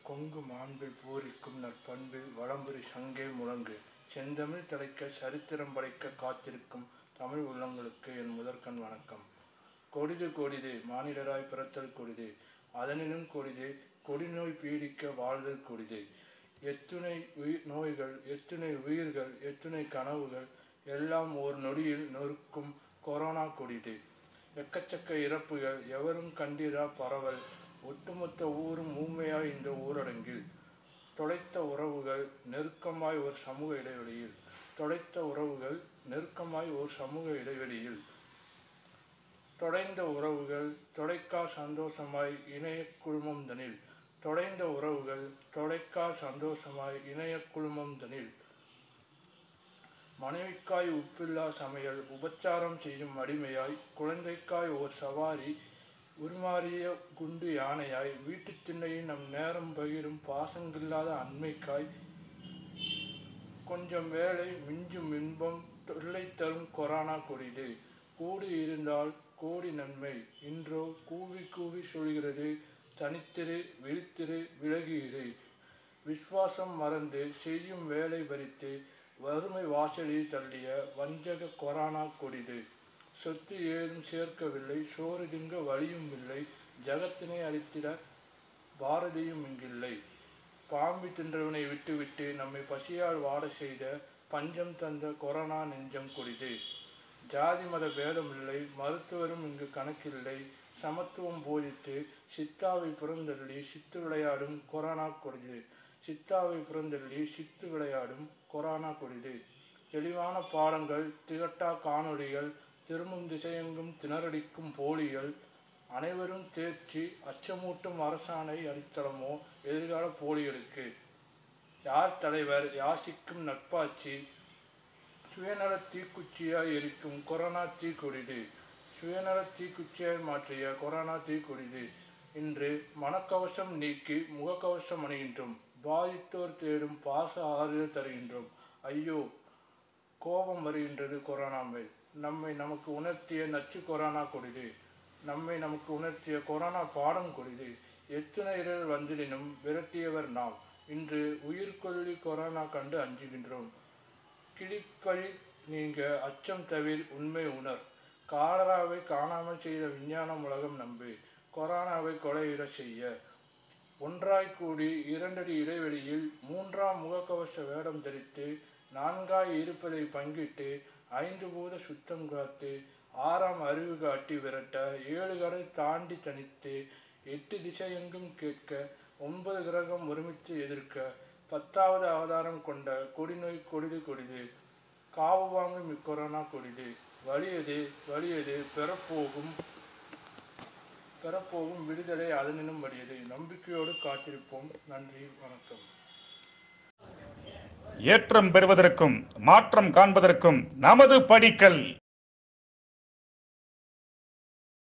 கொங்கு மாண்பில் பூரிக்கும் நற்பண்பில் வளம்புரி சங்கே முழங்கு செந்தமிழ் தலைக்க சரித்திரம் படைக்க காத்திருக்கும் தமிழ் உள்ளங்களுக்கு என் முதற்கண் வணக்கம் கொடிது கொடிது மானிடராய் பிறத்தல் கொடிது அதனினும் கொடிது கொடிநோய் பீடிக்க வாழ்தல் கொடிது எத்துணை உயிர் நோய்கள் எத்துணை உயிர்கள் எத்துணை கனவுகள் எல்லாம் ஓர் நொடியில் நொறுக்கும் கொரோனா கொடிது எக்கச்சக்க இறப்புகள் எவரும் கண்டிரா பரவல் ஒட்டுமொத்த ஊரும் ஊமையாய் இந்த ஊரடங்கில் தொலைத்த உறவுகள் நெருக்கமாய் ஒரு சமூக இடைவெளியில் தொலைத்த உறவுகள் நெருக்கமாய் ஒரு சமூக இடைவெளியில் தொலைந்த உறவுகள் தொலைக்கா சந்தோஷமாய் இணைய குழுமம் தனில் தொலைந்த உறவுகள் தொலைக்கா சந்தோஷமாய் இணைய குழுமம் தனில் மனைவிக்காய் உப்பில்லா சமையல் உபச்சாரம் செய்யும் அடிமையாய் குழந்தைக்காய் ஓர் சவாரி உருமாறிய குண்டு யானையாய் வீட்டுத் திண்ணையில் நம் நேரம் பகிரும் பாசங்கில்லாத அண்மைக்காய் கொஞ்சம் வேலை மிஞ்சும் இன்பம் தொல்லை தரும் கொரோனா கொடிது கூடி இருந்தால் கோடி நன்மை இன்றோ கூவி கூவி சொல்கிறது தனித்திரு விழித்திரு விலகியிரு விஸ்வாசம் மறந்து செய்யும் வேலை பறித்து வறுமை வாசலில் தள்ளிய வஞ்சக கொரோனா கொடிது சொத்து ஏதும் சேர்க்கவில்லை சோறு திங்க வழியும் இல்லை ஜகத்தினை அழித்திட பாரதியும் இங்கில்லை பாம்பு தின்றவனை விட்டுவிட்டு நம்மை பசியால் வாட செய்த பஞ்சம் தந்த கொரோனா நெஞ்சம் கொடிது ஜாதி மத பேதம் இல்லை மருத்துவரும் இங்கு கணக்கில்லை சமத்துவம் போதித்து சித்தாவை புறந்தள்ளி சித்து விளையாடும் கொரோனா கொடிது சித்தாவை புறந்தள்ளி சித்து விளையாடும் கொரோனா கொடிது தெளிவான பாடங்கள் திகட்டா காணொளிகள் திரும்பும் திசையெங்கும் திணறடிக்கும் போலிகள் அனைவரும் தேர்ச்சி அச்சமூட்டும் அரசாணை அடித்தளமோ எதிர்கால போலிகளுக்கு யார் தலைவர் யாசிக்கும் நட்பாட்சி சுயநல தீக்குச்சியாய் எரிக்கும் கொரோனா தீக்கொடிது சுயநல தீக்குச்சியாய் மாற்றிய கொரோனா தீக்கொடிது இன்று மனக்கவசம் நீக்கி முகக்கவசம் அணிகின்றோம் பாதித்தோர் தேடும் பாச ஆறுதல் தருகின்றோம் ஐயோ கோபம் வருகின்றது கொரோனா மேல் நம்மை நமக்கு உணர்த்திய நச்சு கொரோனா கொடிது நம்மை நமக்கு உணர்த்திய கொரோனா பாடம் கொடிது எத்தனை இடர் வந்திடினும் விரட்டியவர் நாம் இன்று உயிர்கொல்லி கொரோனா கண்டு அஞ்சுகின்றோம் கிளிப்பழி நீங்க அச்சம் தவிர உண்மை உணர் காலராவை காணாமல் செய்த விஞ்ஞானம் உலகம் நம்பு கொரோனாவை கொலையிட செய்ய ஒன்றாய் கூடி இரண்டடி இடைவெளியில் மூன்றாம் முகக்கவச வேடம் தரித்து நான்காய் இருப்பதை பங்கிட்டு ஐந்து பூத சுத்தம் காத்து ஆறாம் அறிவு காட்டி விரட்ட ஏழு கடை தாண்டி தனித்து எட்டு திசையெங்கும் கேட்க ஒன்பது கிரகம் ஒருமித்து எதிர்க்க பத்தாவது அவதாரம் கொண்ட கொடிநோய் கொடிது கொடிது காவு வாங்கும் இக்கொரோனா கொடிது வலியது வலியது பெறப்போகும் பெறப்போகும் விடுதலை அதனினும் வலியது நம்பிக்கையோடு காத்திருப்போம் நன்றி வணக்கம் ஏற்றம் பெறுவதற்கும் மாற்றம் காண்பதற்கும் நமது படிக்கல்